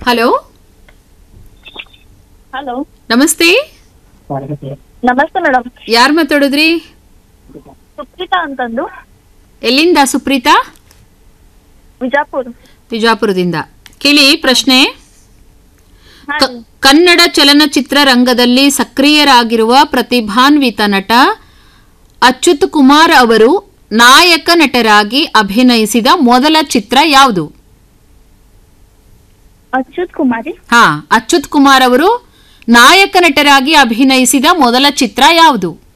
hello hello ನಮಸ್ತೆ ನಮಸ್ತೆ madam ಯಾರು ಮಾತಾಡಿದ್ರಿ ಸುಪ್ರೀತಾ ಅಂತಂದು ಎಲ್ಲಿಂದ ಸುಪ್ರೀತಾ ವಿಜಾಪುರ್ ವಿಜಾಪುರದಿಂದ ಕೇಳಿ ಪ್ರಶ್ನೆ ಹಾ ಕ- ಕನ್ನಡ ಚಲನಚಿತ್ರ ರಂಗದಲ್ಲಿ ಸಕ್ರಿಯರಾಗಿರುವ ಪ್ರತಿಭಾನ್ವಿತ ನಟ ಅಚ್ಯುತ್ ಕುಮಾರ್ ಅವರು ನಾಯಕ ನಟರಾಗಿ ಅಭಿನಯಿಸಿದ ಮೊದಲ ಚಿತ್ರ ಯಾವುದು ಅಚ್ಯುತ್ ಕುಮಾರಿ ಹಾ ಅಚ್ಯುತ್ ಕುಮಾರ್ ಅವರು ನಾಯಕ ನಟರಾಗಿ ಅಭಿನಯಿಸಿದ ಮೊದಲ ಚಿತ್ರ ಯಾವುದು